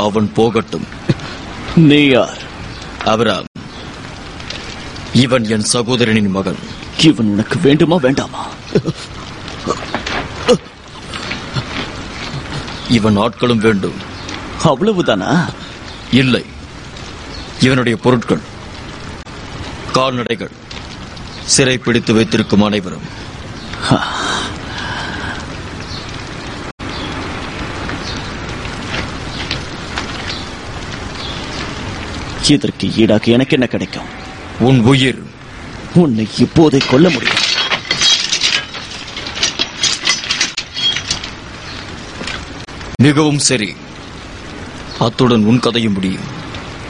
அவன் போகட்டும் நீ யார் அவராம் இவன் என் சகோதரனின் மகன் இவன் உனக்கு வேண்டுமா வேண்டாமா இவன் ஆட்களும் வேண்டும் அவ்வளவுதானா இல்லை இவனுடைய பொருட்கள் கால்நடைகள் சிறை பிடித்து வைத்திருக்கும் அனைவரும் இதற்கு ஈடாக எனக்கு என்ன கிடைக்கும் உன் உயிர் உன்னை இப்போதே கொல்ல முடியும் மிகவும் சரி அத்துடன் உன் கதையும் முடியும்